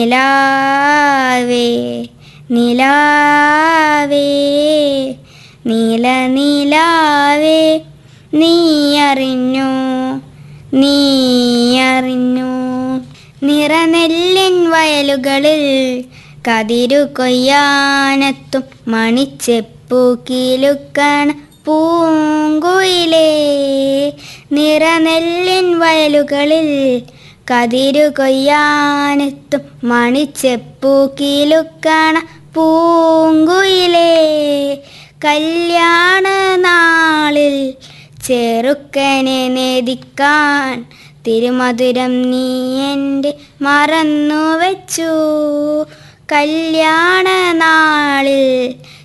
നിലാവേ നിലാവേ നീല നിലാവേ നീ അറിഞ്ഞു നീ അറിഞ്ഞു നിറനെല്ലിൻ വയലുകളിൽ കതിരു കൊയ്യാനെത്തും മണിച്ചെപ്പു കിലുക്കണ പൂങ്കുയിലേ നിറനെല്ലിൻ വയലുകളിൽ കതിരു കൊയ്യാനെത്തും മണിച്ചെപ്പു കിലുക്കണ പൂങ്കുയിലേ കല്യാണ നാളിൽ ചെറുക്കനെ നേദിക്കാൻ തിരുമധുരം നീ എൻ്റെ മറന്നു വെച്ചു കല്യാണ നാളിൽ